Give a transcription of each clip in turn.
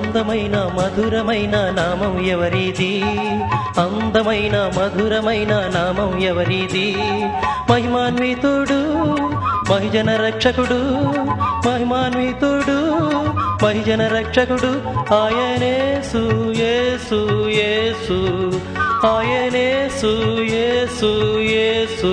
అందమైన మధురమైన నామం ఎవరిది అందమైన మధురమైన నామం ఎవరిది మహిమాన్వితుడు మహిజన రక్షకుడు మహిమాన్వితుడు మహిజన రక్షకుడు ఆయనేసు యేసు యేసు ఆయనేసు యేసు యేసు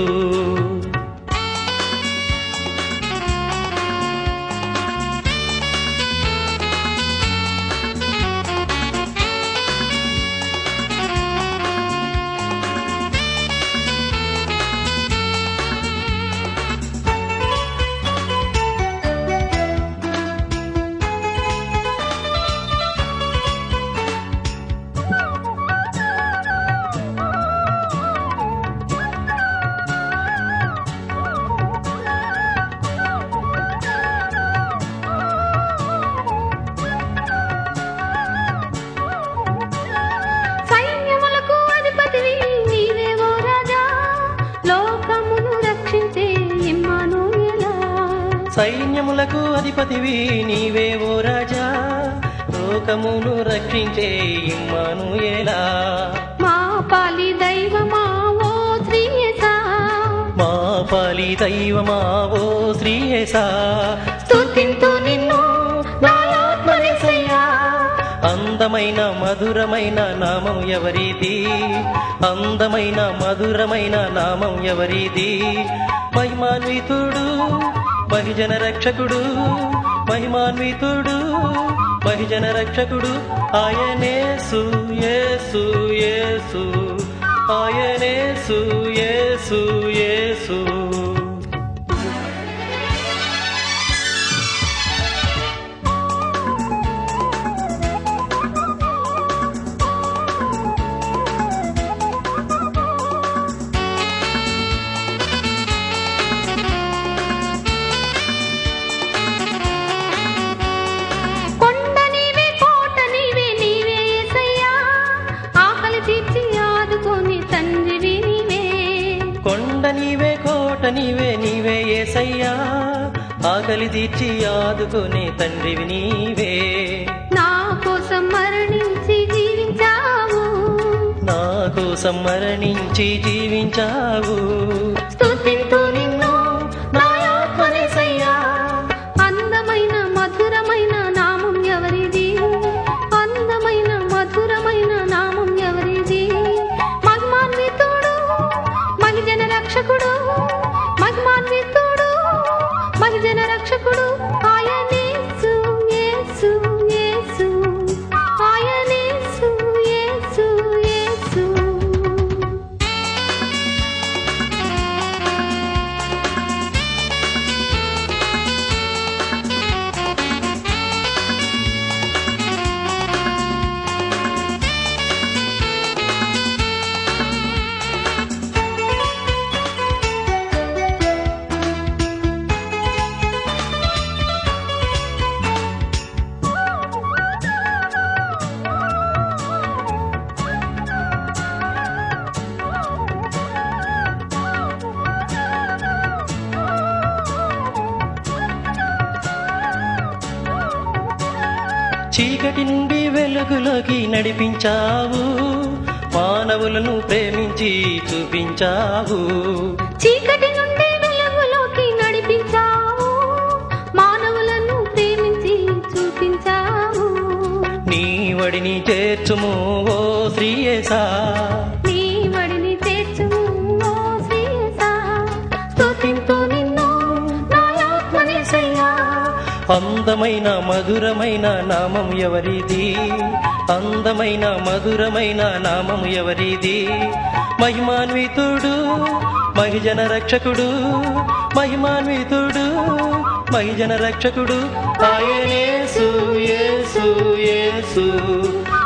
సైన్యములకు అధిపతివి నీవేవో రాజా లోకమును రక్షించే ఇమ్మానుయేలా సైన్యములకు అధిపతివి నీవే ఓ రాజా లోకమును రక్షించే ఇమ్మానుయేలా మా పాలి దైవమా ఓ శ్రీయేసా మా పాలి దైవమా ఓ శ్రీయేసా స్తుతింతు నిన్ను నా ఆత్మనేసయ్యా అందమైన మధురమైన నామం ఎవరిది అందమైన మధురమైన నామం ఎవరిది మహిమాన్వితుడు మహిజన రక్షకుడు మహిమాన్వితుడు మహిజన రక్షకుడు ఆయనేసు యేసు యేసు ఆయనేసు యేసు యేసు కొండ నీవే కోట నీవే నీవే యేసయ్యా ఆకలి తీర్చి ఆదుకొని తండ్రివి నీవే కొండ నీవే కోట నీవే నీవే ఏసయ్యా ఆకలి తీర్చి ఆదుకునే తండ్రివి నీవే నా కోసం మరణించి జీవించావు నా కోసం మరణించి జీవించావు స్తుతింతు నిన్ను నా ఆత్మనేసయ్యా అందమైన మధురమైన నామం ఎవరిది అందమైన మధురమైన నామం ఎవరిది మహిమాన్వితుడు మహిజన రక్షకుడు మహిమాన్వితుడు మహిజన రక్షకుడు ఆయనేసు యేసు యేసు ఆయనేసు యేసు యేసు చీకటి నుండి వెలుగులోకి నడిపించావు మానవులను ప్రేమించి చూపించావు చీకటి నుండి వెలుగులోకి నడిపించావు మానవులను ప్రేమించి చూపించావు నీ వడిని చేర్చుము ఓ శ్రీయేసా నీ వడిని చేర్చుము ఓ శ్రీయేసా. స్తుతింతు నిన్ను నా ఆత్మనేసయ్యా. అందమైన మధురమైన నామం ఎవరిది అందమైన మధురమైన నామం ఎవరిది మహిమాన్వితుడు మహిజన రక్షకుడు మహిమాన్వితుడు మహిజన రక్షకుడు ఆయనేసు యేసు యేసు